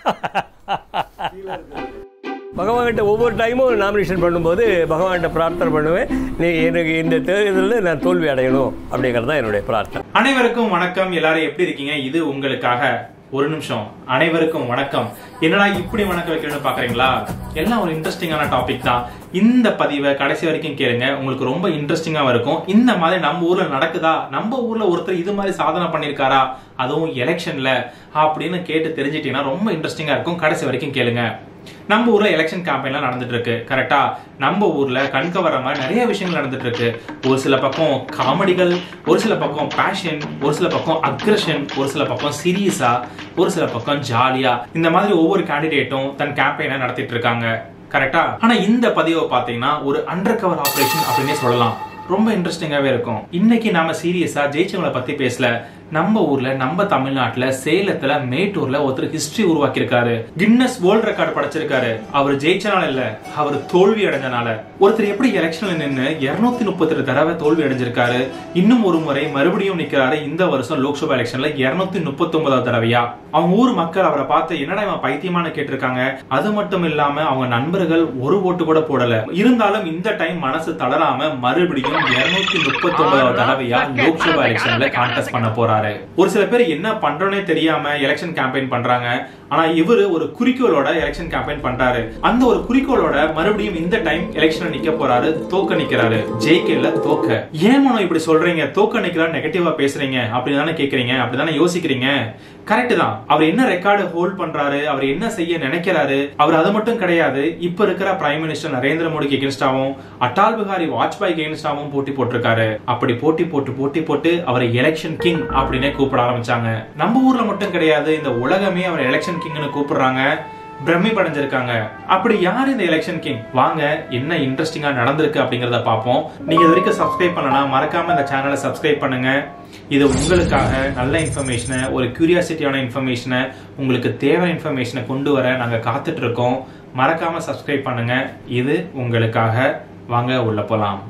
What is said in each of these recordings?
பகவான்கிட்ட ஒவ்வொரு டைமும் நாமினேஷன் பண்ணும்போது பகவான்கிட்ட பிரார்த்தனை பண்ணுவேன் நீ எனக்கு இந்த தேர்தலில் நான் தோல்வி அடையணும் அப்படிங்கிறது தான் என்னுடைய பிரார்த்தனை அனைவருக்கும் வணக்கம் எல்லாரும் எப்படி இருக்கீங்க இது உங்களுக்காக ஒரு நிமிஷம் அனைவருக்கும் வணக்கம் என்னடா இப்படி வணக்கம் வைக்கணும்னு பாக்குறீங்களா எல்லாம் ஒரு இன்ட்ரெஸ்டிங்கான டாபிக் தான் இந்த பதிவை கடைசி வரைக்கும் கேளுங்க உங்களுக்கு ரொம்ப இன்ட்ரெஸ்டிங்காக இருக்கும் இந்த மாதிரி நம்ம ஊர்ல நடக்குதா நம்ம ஊர்ல ஒருத்தர் இது மாதிரி சாதனை பண்ணிருக்காரா அதுவும் எலெக்ஷன்ல அப்படின்னு கேட்டு தெரிஞ்சிட்டீங்கன்னா ரொம்ப இன்ட்ரெஸ்டிங்கா இருக்கும் கடைசி வரைக்கும் கேளுங்க நம்ம ஊர்ல எலெக்ஷன் கேம்பெயின்லாம் நடந்துட்டு இருக்கு கரெக்டா நம்ம ஊர்ல கண்க வர மாதிரி நிறைய விஷயங்கள் நடந்துட்டு இருக்கு ஒரு சில பக்கம் காமெடிகள் ஒரு சில பக்கம் பேஷன் ஒரு சில பக்கம் அக்ரஷன் ஒரு சில பக்கம் சீரியஸா ஒரு சில பக்கம் ஜாலியா இந்த மாதிரி ஒவ்வொரு கேண்டிடேட்டும் தன் கேம்பெயினை நடத்திட்டு இருக்காங்க கரெக்டா ஆனா இந்த பதிவை பாத்தீங்கன்னா ஒரு அண்டர் கவர் ஆபரேஷன் அப்படின்னே சொல்லலாம் ரொம்ப இன்ட்ரெஸ்டிங்காவே இருக்கும் இன்னைக்கு நாம சீரியஸா ஜெயிச்சவங்களை பத்தி பேசல நம்ம ஊர்ல நம்ம தமிழ்நாட்டுல சேலத்துல மேட்டூர்ல ஒருத்தர் ஹிஸ்டரி உருவாக்கி இருக்காரு கின்னஸ் வேர்ல்ட் ரெக்கார்டு படைச்சிருக்காரு அவர் ஜெயிச்சனால இல்ல அவர் தோல்வி அடைஞ்சனால ஒருத்தர் எப்படி எலெக்ஷன்ல நின்னு இருநூத்தி முப்பத்தி ரெண்டு தடவை தோல்வி அடைஞ்சிருக்காரு இன்னும் ஒரு முறை மறுபடியும் நிக்கிறாரு இந்த வருஷம் லோக்சபா எலெக்ஷன்ல இருநூத்தி முப்பத்தி ஒன்பதாவது தடவையா அவங்க ஊர் மக்கள் அவரை பார்த்து என்னடா இவன் பைத்தியமான கேட்டிருக்காங்க அது மட்டும் இல்லாம அவங்க நண்பர்கள் ஒரு ஓட்டு கூட போடல இருந்தாலும் இந்த டைம் மனசு தளராம மறுபடியும் இருநூத்தி முப்பத்தி ஒன்பதாவது தடவையா லோக்சபா எலெக்ஷன்ல கான்டெஸ்ட் பண்ண போறாரு ஒரு சில பேர் என்ன பண்றோனே தெரியாம எலெக்ஷன் கேம்பெயின் பண்றாங்க ஆனா இவரு ஒரு குறிக்கோளோட எலெக்ஷன் கேம்பெயின் பண்றாரு அந்த ஒரு குறிக்கோளோட மறுபடியும் இந்த டைம் எலெக்ஷன் நிக்க போறாரு தோக்க நிக்கிறாரு ஜெயிக்கல தோக்க ஏன் மனோ இப்படி சொல்றீங்க தோக்க நிக்கிறாரு நெகட்டிவா பேசுறீங்க அப்படிதானே கேக்குறீங்க அப்படிதானே யோசிக்கிறீங்க கரெக்ட் தான் அவர் என்ன ரெக்கார்டு ஹோல்ட் பண்றாரு அவர் என்ன செய்ய நினைக்கிறாரு அவர் அது மட்டும் கிடையாது இப்ப இருக்கிற பிரைம் மினிஸ்டர் நரேந்திர மோடிக்கு எகென்ஸ்டாவும் அட்டால் பிகாரி வாஜ்பாய்க்கு எகென்ஸ்டாவும் போட்டி போட்டிருக்காரு அப்படி போட்டி போட்டு போட்டி போட்டு அவரை எலெக்ஷன் கிங் அப்படின்னே கூப்பிட ஆரம்பிச்சாங்க நம்ம ஊர்ல மட்டும் கிடையாது இந்த உலகமே அவர் எலெக்ஷன் கிங்னு கூப்பிடுறாங்க பிரமிப்படைஞ்சிருக்காங்க அப்படி யார் இந்த எலெக்ஷன் கிங் வாங்க என்ன இன்ட்ரெஸ்டிங்கா நடந்திருக்கு அப்படிங்கறத பார்ப்போம் நீங்க இது வரைக்கும் சப்ஸ்கிரைப் பண்ணலாம் மறக்காம இந்த சேனலை சப்ஸ்கிரைப் பண்ணுங்க இது உங்களுக்காக நல்ல இன்ஃபர்மேஷனை ஒரு கியூரியாசிட்டியான இன்ஃபர்மேஷனை உங்களுக்கு தேவை இன்ஃபர்மேஷனை கொண்டு வர நாங்க காத்துட்டு இருக்கோம் மறக்காம சப்ஸ்கிரைப் பண்ணுங்க இது உங்களுக்காக வாங்க உள்ள போலாம்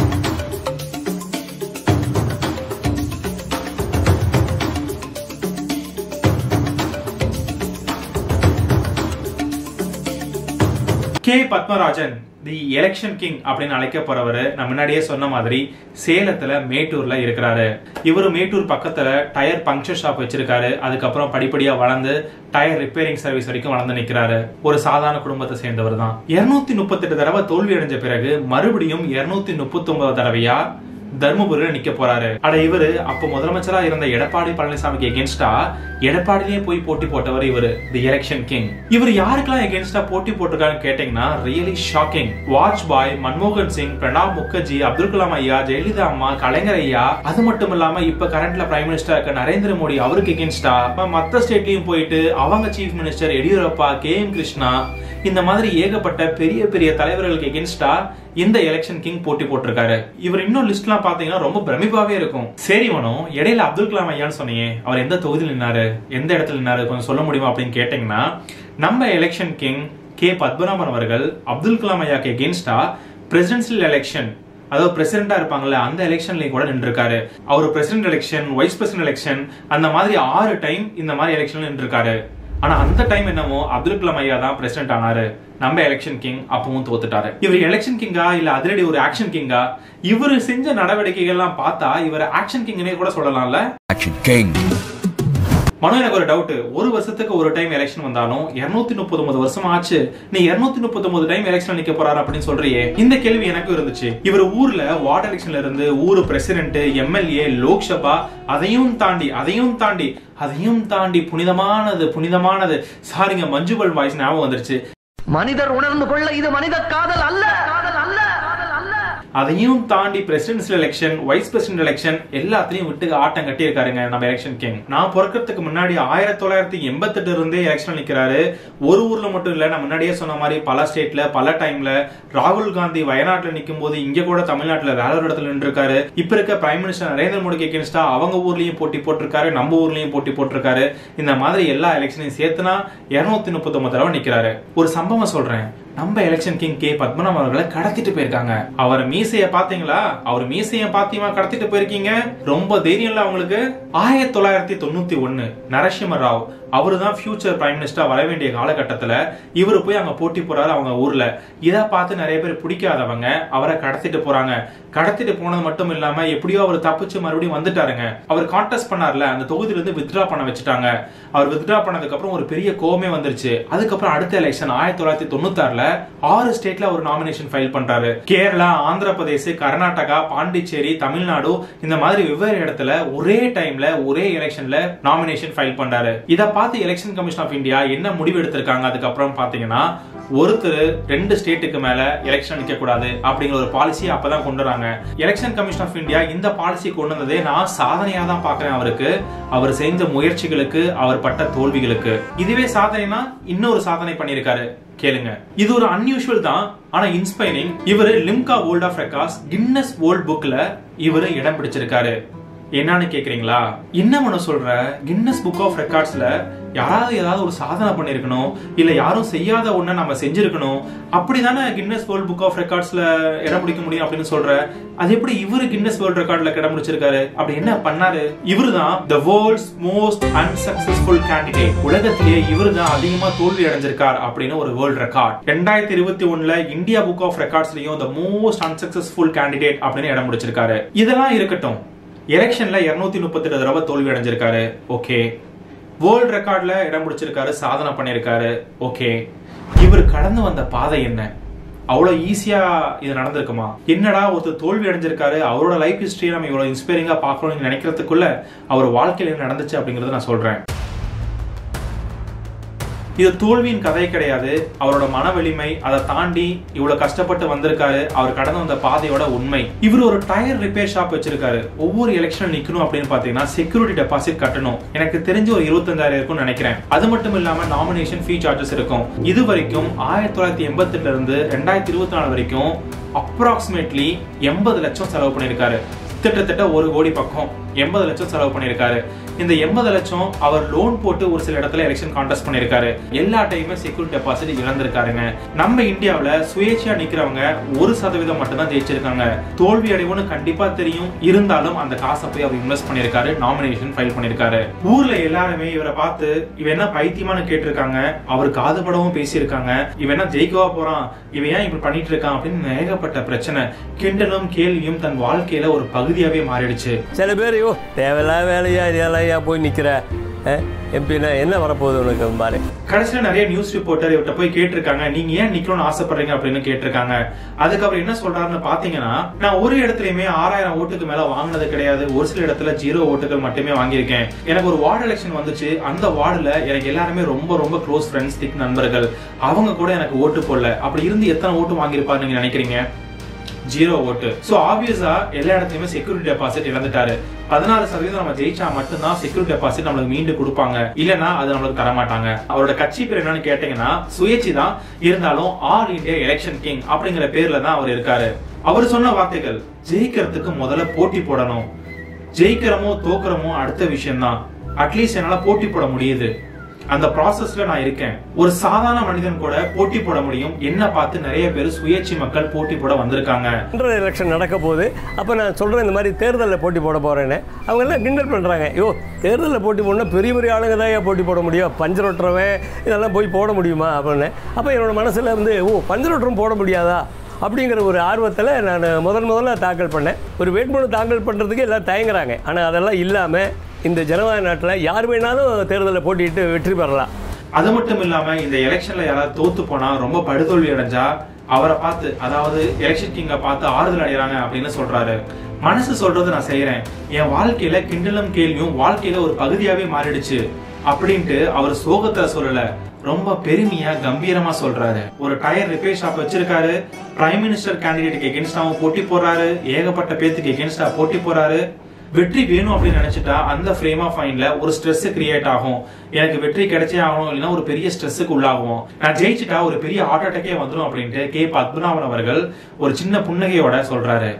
K Padmarajan the election king அப்படின்னு அழைக்கப்படுறவர் நான் முன்னாடியே சொன்ன மாதிரி சேலத்துல மேட்டூர்ல இருக்கிறாரு இவர் மேட்டூர் பக்கத்துல டயர் பங்க்சர் ஷாப் வச்சிருக்காரு அதுக்கப்புறம் படிப்படியா வளர்ந்து டயர் ரிப்பேரிங் சர்வீஸ் வரைக்கும் வளர்ந்து நிக்கிறாரு ஒரு சாதாரண குடும்பத்தை சேர்ந்தவர் தான் இருநூத்தி முப்பத்தி எட்டு தடவை தோல்வி அடைஞ்ச பிறகு மறுபடியும் இருநூத்தி முப்பத்தி ஒன்பது தடவையா தர்மபுரியில நிக்க போறாரு அட இவரு அப்ப முதலமைச்சரா இருந்த எடப்பாடி பழனிசாமிக்கு எகென்ஸ்டா எடப்பாடிலேயே போய் போட்டி போட்டவர் இவரு தி எலெக்ஷன் கிங் இவர் யாருக்கெல்லாம் எகென்ஸ்டா போட்டி போட்டிருக்காருன்னு கேட்டீங்கன்னா ரியலி ஷாக்கிங் வாஜ்பாய் மன்மோகன் சிங் பிரணாப் முகர்ஜி அப்துல் கலாம் ஐயா ஜெயலலிதா அம்மா கலைஞர் ஐயா அது மட்டும் இல்லாம இப்ப கரண்ட்ல பிரைம் மினிஸ்டர் இருக்க நரேந்திர மோடி அவருக்கு எகென்ஸ்டா மத்த ஸ்டேட்லயும் போயிட்டு அவங்க chief minister Yeddyurappa K M Krishna இந்த மாதிரி ஏகப்பட்ட பெரிய பெரிய தலைவர்களுக்கு எகென்ஸ்டா இந்த எலெக்ஷன் கிங் போட்டி போட்டிருக்காரு இவர் இன்னும் லிஸ்ட்லாம் பாத்தீங்கன்னா ரொம்ப பிரமிப்பாவே இருக்கும் சரி மனம் இடையில அப்துல் கலாம் ஐயான்னு சொன்னீங்க அவர் எந்த தொகுதியில் நின்னாரு எந்த இடத்துல நின்னாரு கொஞ்சம் சொல்ல முடியுமா அப்படின்னு கேட்டீங்கன்னா நம்ம எலெக்ஷன் கிங் கே பத்மநாபன் அவர்கள் அப்துல் கலாம் ஐயாக்கு எகென்ஸ்டா பிரசிடென்சியல் எலெக்ஷன் அதாவது பிரசிடென்டா இருப்பாங்கல்ல அந்த எலெக்ஷன்லயும் கூட நின்றுருக்காரு அவர் president election vice president election அந்த மாதிரி ஆறு டைம் இந்த மாதிரி எலெக்ஷன்ல நின்றுருக்காரு ஆனா அந்த டைம் என்னமோ அப்துல் கலாம் ஐயா தான் பிரசிடென்ட் ஆனாரு நம்ம எலெக்ஷன் கிங் அப்பவும் தோத்துட்டாரு இவர் எலெக்ஷன் கிங்கா இல்ல அதிரடி ஒரு ஆக்ஷன் கிங்கா இவர் செஞ்ச நடவடிக்கைகள் எல்லாம் பார்த்தா இவர் ஆக்ஷன் கிங்னே கூட சொல்லலாம்ல Action King. மனோ எனக்கு ஒரு டவுட் ஒரு வருஷத்துக்கு ஒரு டைம் எலெக்ஷன் வந்தாலும் இருநூத்தி முப்பது ஒன்பது வருஷம் ஆச்சு நீ இருநூத்தி முப்பத்தி ஒன்பது டைம் எலெக்ஷன் நிக்க போறாரு அப்படின்னு சொல்றியே இந்த கேள்வி எனக்கு இருந்துச்சு இவர் ஊர்ல வார்டு எலெக்ஷன்ல இருந்து ஊர் பிரசிடென்ட் எம்எல்ஏ லோக்சபா அதையும் தாண்டி அதையும் தாண்டி அதையும் தாண்டி புனிதமானது புனிதமானது சாரிங்க மஞ்சுபல் வாய்ஸ் ஞாபகம் வந்துருச்சு மனிதர் உணர்ந்து கொள்ள இது மனித காதல் அல்ல காதல் அல்ல காதல் அல்ல அதையும் தாண்டி presidential election vice president election எல்லாத்தையும் விட்டு ஆட்டம் கட்டி இருக்காருங்க நம்ம எலெக்ஷன் கிங் நான் பிறக்கிறதுக்கு முன்னாடி ஆயிரத்தி தொள்ளாயிரத்தி எண்பத்தெட்டு இருந்தே எலெக்ஷன் நிக்கிறாரு ஒரு ஊர்ல மட்டும் இல்ல நான் முன்னாடியே சொன்ன மாதிரி பல ஸ்டேட்ல பல டைம்ல ராகுல் காந்தி வயநாட்டுல நிக்கும் போது இங்க கூட தமிழ்நாட்டுல வேற ஒரு இடத்துல நின்றுருக்காரு இப்ப இருக்க பிரைம் மினிஸ்டர் நரேந்திர மோடிக்கு எகென்ஸ்டா அவங்க ஊர்லயும் போட்டி போட்டிருக்காரு நம்ம ஊர்லயும் போட்டி போட்டிருக்காரு இந்த மாதிரி எல்லா எலெக்ஷனையும் சேர்த்துனா இருநூத்தி முப்பத்தி ஒன்பது தடவை நிக்கிறாரு ஒரு சம்பவம் சொல்றேன் நம்ம எலெக்ஷன் கிங் கே பத்மநாபம் அவர்களை கடத்திட்டு போயிருக்காங்க அவர் மீசைய பாத்தீங்களா அவர் மீசைய பாத்தியமா கடத்திட்டு போயிருக்கீங்க ரொம்ப தைரியம் இல்ல அவங்களுக்கு ஆயிரத்தி தொள்ளாயிரத்தி தொண்ணூத்தி ஒண்ணு நரசிம்ம ராவ் அவரு தான் ஃபியூச்சர் பிரைம் மினிஸ்டர் வர வேண்டிய காலகட்டத்துல இவரு போய் அங்க போட்டி போறாரு அவங்க ஊர்ல இதை பார்த்து நிறைய பேர் பிடிக்காதவங்க அவரை கடத்திட்டு போறாங்க கடத்திட்டு போனது மட்டும் இல்லாம எப்படியோ அவர் தப்பிச்சு மறுபடியும் வந்துட்டாருங்க அவர் கான்டெஸ்ட் பண்ணார்ல அந்த தொகுதியில இருந்து வித்ட்ரா பண்ண வச்சுட்டாங்க அவர் வித்ட்ரா பண்ணதுக்கு அப்புறம் ஒரு பெரிய கோவமே வந்துருச்சு அதுக்கப்புறம் அடுத்த எலெக்ஷன் ஆயிரத்தி தொள்ளாயிரத்தி தொண்ணூத்தாறுல ஆறு ஸ்டேட்ல ஒரு நாமினேஷன் ஃபைல் பண்றாரு கேரளா ஆந்திர பிரதேஷ் கர்நாடகா பாண்டிச்சேரி தமிழ்நாடு இந்த மாதிரி வெவ்வேறு இடத்துல ஒரே டைம்ல ஒரே எலெக்ஷன்ல நாமினேஷன் ஃபைல் பண்றாரு இத பார்த்து எலெக்ஷன் கமிஷன் ஆஃப் இந்தியா என்ன முடிவு எடுத்திருக்காங்க அதுக்கப்புறம் பாத்தீங்கன்னா ஒருத்தர் ரெண்டு ஸ்டேட்டுக்கு மேல எலெக்ஷன் நிக்க கூடாது அப்படிங்கிற ஒரு பாலிசியை அப்பதான் கொண்டு வராங்க எலெக்ஷன் கமிஷன் ஆஃப் இந்தியா இந்த பாலிசி கொண்டு வந்ததே நான் சாதனையா தான் பாக்குறேன் அவருக்கு அவர் செஞ்ச முயற்சிகளுக்கு அவர் பட்ட தோல்விகளுக்கு இதுவே சாதனைனா இன்னொரு சாதனை பண்ணியிருக்காரு கேளுங்க இது ஒரு அன்யூஷுவல் தான் ஆனா இன்ஸ்பைரிங் இவரு Limca world of records Guinness world புக்ல இவரு இடம் பிடிச்சிருக்காரு என்னன்னு கேக்குறீங்களா என்ன பண்ண சொல்ற கின்னஸ் புக் ஆஃப் ரெக்கார்ட்ஸ்ல யாராவது ஏதாவது ஒரு சாதனை பண்ணிருக்கணும் இல்ல யாரும் செய்யாத ஒண்ண நம்ம செஞ்சிருக்கணும் அப்படிதானே கின்னஸ் வேர்ல்ட் புக் ஆஃப் ரெக்கார்ட்ஸ்ல இடம் பிடிக்க முடியும் அப்படின்னு சொல்ற அது எப்படி இவரு கின்னஸ் வேர்ல்ட் ரெக்கார்ட்ல இடம் பிடிச்சிருக்காரு அப்படி என்ன பண்ணாரு இவரு தான் the world's most unsuccessful candidate உலகத்திலேயே இவரு தான் அதிகமா தோல்வி அடைஞ்சிருக்கார் அப்படின்னு ஒரு வேர்ல்ட் ரெக்கார்ட் ரெண்டாயிரத்தி இருபத்தி ஒண்ணுல இந்தியா புக் ஆஃப் ரெக்கார்ட்ஸ்லயும் த மோஸ்ட் அன்சக்சஸ்ஃபுல் கேண்டிடேட் அப்படின்னு இடம் பிடிச்சிருக்காரு இதெல்லாம் இருக்கட்டும் எலெக்ஷன்ல இருநூத்தி முப்பத்தி எட்டு தடவை தோல்வி அடைஞ்சிருக்காரு ஓகே வேர்ல்ட் ரெக்கார்ட்ல இடம் பிடிச்சிருக்காரு சாதனை பண்ணிருக்காரு ஓகே இவர் கடந்து வந்த பாதை என்ன அவ்வளவு ஈஸியா இது நடந்திருக்குமா என்னடா ஒருத்தர் தோல்வி அடைஞ்சிருக்காரு அவரோட லைஃப் ஹிஸ்டரியை நம்ம இவ்வளவு இன்ஸ்பைரிங்கா பார்க்கணும்னு நினைக்கிறதுக்குள்ள அவர் வாழ்க்கையில என்ன நடந்துச்சு அப்படிங்கறத நான் சொல்றேன் இது தோல்வியின் கதை கிடையாது அவரோட மன வலிமை அதை தாண்டி இவ்வளவு கஷ்டப்பட்டு வந்திருக்காரு அவர் கடந்து வந்த பாதையோட உண்மை இவர் ஒரு டயர் ரிப்பேர் ஷாப் வச்சிருக்காரு ஒவ்வொரு எலெக்ஷன் நிக்கணும் அப்படின்னு பாத்தீங்கன்னா செக்யூரிட்டி டெபாசிட் கட்டணும் எனக்கு தெரிஞ்சு ஒரு இருபத்தஞ்சாயிரம் இருக்கும்னு நினைக்கிறேன் அது மட்டும் இல்லாம நாமினேஷன் ஃபீ சார்ஜஸ் இருக்கும் இது வரைக்கும் ஆயிரத்தி தொள்ளாயிரத்தி எண்பத்தி எட்டுல இருந்து ரெண்டாயிரத்தி இருபத்தி நாலு வரைக்கும் அப்ராக்சிமேட்லி எண்பது லட்சம் செலவு பண்ணிருக்காரு கிட்டத்தட்ட ஒரு கோடி பக்கம் எண்பது லட்சம் செலவு பண்ணிருக்காரு இந்த எண்பது லட்சம் அவர் லோன் போட்டு ஒரு சில இடத்துல எலெக்ஷன் கான்டெஸ்ட் பண்ணிருக்காரு எல்லா டைமுமே செக்யூரிட்டி டெபாசிட் இழந்திருக்காருங்க நம்ம இந்தியாவுல சுயேட்சையா நிக்கிறவங்க ஒரு சதவீதம் மட்டும் தான் ஜெயிச்சிருக்காங்க தோல்வி அடைவுன்னு கண்டிப்பா தெரியும் இருந்தாலும் அந்த காசை போய் அவர் இன்வெஸ்ட் பண்ணிருக்காரு நாமினேஷன் ஃபைல் பண்ணிருக்காரு ஊர்ல எல்லாருமே இவரை பார்த்து இவன் என்ன பைத்தியமானு கேட்டிருக்காங்க அவர் காதுபடவும் பேசியிருக்காங்க இவன் என்ன ஜெயிக்கவா போறான் இவன் ஏன் இப்படி பண்ணிட்டு இருக்கான் அப்படின்னு ஏகப்பட்ட பிரச்சனை கிண்டலும் கேள்வியும் தன் வாழ்க்கையில ஒரு பகுதியாவே மாறிடுச்சு சில பேர் ஐயோ தேவையில்லாத வேலையா இதெல்லாம் ஏன் போய் நிற்கிற எம்பினா என்ன வரப்போகுது உனக்கு பாரு கடைசியில நிறைய நியூஸ் ரிப்போர்ட்டர் இவர்கிட்ட போய் கேட்டிருக்காங்க நீங்க ஏன் நிக்கணும்னு ஆசைப்படுறீங்க அப்படின்னு கேட்டிருக்காங்க அதுக்கப்புறம் என்ன சொல்றாருன்னு பாத்தீங்கன்னா நான் ஒரு இடத்துலயுமே ஆறாயிரம் ஓட்டுக்கு மேல வாங்கினது கிடையாது ஒரு சில இடத்துல ஜீரோ ஓட்டுகள் மட்டுமே வாங்கியிருக்கேன் எனக்கு ஒரு வார்டு எலெக்ஷன் வந்துச்சு அந்த வார்டுல எனக்கு எல்லாருமே ரொம்ப ரொம்ப க்ளோஸ் ஃப்ரெண்ட்ஸ் திக் நண்பர்கள் அவங்க கூட எனக்கு ஓட்டு போடல அப்படி இருந்து எத்தனை ஓட்டு வாங்கியிருப்பாரு நீங்க நினைக்கிறீங்க ஜீரோ ஓட்டு சோ ஆப்வியஸா எல்லா இடத்துலயுமே செக்யூரிட்டி டெபாசிட் இழந்துட்டாரு பதினாறு சதவீதம் நம்ம ஜெயிச்சா மட்டும்தான் செக்யூரிட்டி டெபாசிட் நம்மளுக்கு மீண்டு கொடுப்பாங்க இல்லனா அது நம்மளுக்கு தர மாட்டாங்க அவரோட கட்சி பேர் என்னன்னு கேட்டீங்கன்னா சுயேட்சி தான் இருந்தாலும் ஆல் இந்தியா எலெக்ஷன் கிங் அப்படிங்கிற பேர்ல தான் அவர் இருக்காரு அவர் சொன்ன வார்த்தைகள் ஜெயிக்கிறதுக்கு முதல்ல போட்டி போடணும் ஜெயிக்கிறமோ தோக்குறமோ அடுத்த விஷயம் தான் அட்லீஸ்ட் என்னால போட்டி போட முடியுது அந்த ப்ராசஸ்ல நான் இருக்கேன் ஒரு சாதாரண மனிதன் கூட போட்டி போட முடியும் என்ன பார்த்து நிறைய பேர் சுயேட்சை மக்கள் போட்டி போட வந்திருக்காங்க ஜெனரல் எலெக்ஷன் நடக்க போகுது அப்போ நான் சொல்கிறேன் இந்த மாதிரி தேர்தலில் போட்டி போட போகிறேன்னு அவங்க எல்லாம் கிண்டல் பண்ணுறாங்க ஐயோ தேர்தலில் போட்டி போடணும் பெரிய பெரிய ஆளுங்க தான் ஏன் போட்டி போட முடியும் பஞ்சர் ஒட்டுறவன் இதெல்லாம் போய் போட முடியுமா அப்படின்னு அப்போ என்னோட மனசில் வந்து ஓ பஞ்சர் ஒட்டுறவன் போட முடியாதா அப்படிங்கிற ஒரு ஆர்வத்தில் நான் முதன் முதல்ல தாக்கல் பண்ணேன் ஒரு வேட்புமனு தாக்கல் பண்ணுறதுக்கு எல்லாம் தயங்குறாங்க ஆனால் அதெல்லாம் இல்லாமல் இந்த ஜனநாயக நாட்டில் யார் வேணாலும் தேர்தலில் போட்டியிட்டு வெற்றி பெறலாம் அது மட்டும் இல்லாம இந்த எலெக்ஷன்ல யாராவது தோத்து போனா ரொம்ப படுதோல்வி அடைஞ்சா அவரை பார்த்து அதாவது எலெக்ஷன் கிங்க பார்த்து ஆறுதல் அடைகிறாங்க அப்படின்னு சொல்றாரு மனசு சொல்றது நான் செய்யறேன் என் வாழ்க்கையில கிண்டலும் கேள்வியும் வாழ்க்கையில ஒரு பகுதியாவே மாறிடுச்சு அப்படின்ட்டு அவர் சோகத்தை சொல்லல ரொம்ப பெருமையா கம்பீரமா சொல்றாரு ஒரு டயர் ரிப்பேர் ஷாப் வச்சிருக்காரு பிரைம் மினிஸ்டர் கேண்டிடேட்டுக்கு எகென்ஸ்டாவும் போட்டி போடுறாரு ஏகப்பட்ட பேத்துக்கு எகென்ஸ்டா போட்டி போறாரு வெற்றி வேணும் அப்படின்னு நினைச்சிட்டா அந்த ஃப்ரேம் ஆஃப் மைண்ட்ல ஒரு ஸ்ட்ரெஸ் கிரியேட் ஆகும் எனக்கு வெற்றி கிடைச்சே ஆகணும் இல்லைன்னா ஒரு பெரிய ஸ்ட்ரெஸ்ஸுக்கு உள்ளாகும் நான் ஜெயிச்சிட்டா ஒரு பெரிய ஹார்ட் அட்டாக்கே வந்துடும் அப்படின்ட்டு கே பத்மநாபன் அவர்கள் ஒரு சின்ன புன்னகையோட சொல்றாரு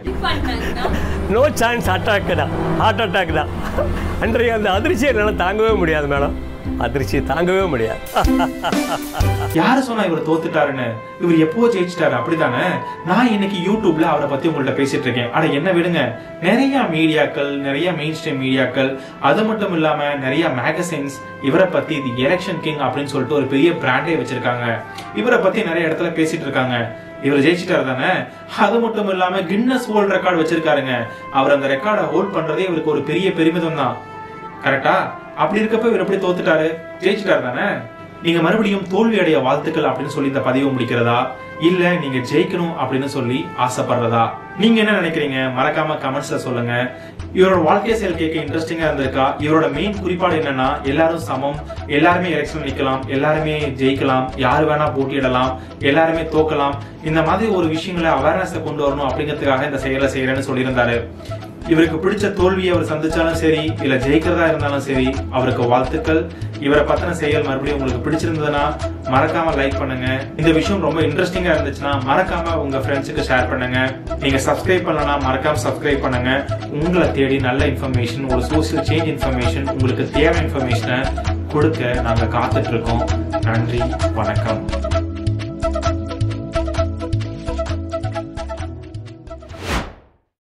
நோ சான்ஸ் அட்டாக்கு தான் ஹார்ட் அட்டாக் தான் அன்றைய அந்த அதிர்ச்சியை என்னால் தாங்கவே முடியாது மேடம் அதிர்ச்சி தாங்கவே முடியாது யாரு சொன்னா இவர் தோத்துட்டாருன்னு இவர் எப்போ ஜெயிச்சிட்டாரு அப்படிதானே நான் இன்னைக்கு யூடியூப்ல அவரை பத்தி உங்கள்ட்ட பேசிட்டு இருக்கேன் ஆனா என்ன விடுங்க நிறைய மீடியாக்கள் நிறைய மெயின் ஸ்ட்ரீம் மீடியாக்கள் அது மட்டும் இல்லாம நிறைய மேகசின்ஸ் இவரை பத்தி தி எலெக்ஷன் கிங் அப்படின்னு சொல்லிட்டு ஒரு பெரிய பிராண்டே வச்சிருக்காங்க இவரை பத்தி நிறைய இடத்துல பேசிட்டு இருக்காங்க இவர் ஜெயிச்சிட்டாரு தானே அது மட்டும் இல்லாம கின்னஸ் வேர்ல்ட் ரெக்கார்ட் வச்சிருக்காருங்க அவர் அந்த ரெக்கார்டை ஹோல்ட் பண்றதே இவருக்கு ஒரு பெரிய பெருமிதம் தான் கரெக்டா அப்படி இருக்கப்ப இவர் எப்படி தோத்துட்டாரு ஜெயிச்சிட்டாரு தானே நீங்க மறுபடியும் தோல்வி அடைய வாழ்த்துக்கள் அப்படின்னு சொல்லி இந்த பதிவு முடிக்கிறதா இல்ல நீங்க ஜெயிக்கணும் அப்படின்னு சொல்லி ஆசைப்படுறதா நீங்க என்ன நினைக்கிறீங்க மறக்காம கமெண்ட்ஸ்ல சொல்லுங்க இவரோட வாழ்க்கை செயல் கேட்க இன்ட்ரெஸ்டிங்கா இருந்திருக்கா இவரோட மெயின் குறிப்பாடு என்னன்னா எல்லாரும் சமம் எல்லாருமே எலெக்ஷன் நிக்கலாம் எல்லாருமே ஜெயிக்கலாம் யாரு வேணா போட்டியிடலாம் எல்லாருமே தோக்கலாம் இந்த மாதிரி ஒரு விஷயங்களை அவேர்னஸ் கொண்டு வரணும் அப்படிங்கிறதுக்காக இந்த செயலை செய்யறேன்னு சொல்லியிருந்தாரு இவருக்கு பிடிச்ச தோல்வியை அவர் சந்திச்சாலும் சரி இல்ல ஜெயிக்கிறதா இருந்தாலும் சரி அவருக்கு வாழ்த்துக்கள் இவரை பத்தின செயல் மறுபடியும் உங்களுக்கு பிடிச்சிருந்ததுன்னா மறக்காம லைக் பண்ணுங்க இந்த விஷயம் ரொம்ப இன்ட்ரெஸ்டிங்கா இருந்துச்சுன்னா மறக்காம உங்க ஃப்ரெண்ட்ஸுக்கு ஷேர் பண்ணுங்க நீங்க சப்ஸ்கிரைப் பண்ணலாம் மறக்காம சப்ஸ்கிரைப் பண்ணுங்க உங்களை தேடி நல்ல இன்ஃபர்மேஷன் ஒரு சோசியல் சேஞ்ச் இன்ஃபர்மேஷன் உங்களுக்கு தேவை இன்ஃபர்மேஷனை கொடுக்க நாங்க காத்துட்டு இருக்கோம் நன்றி வணக்கம்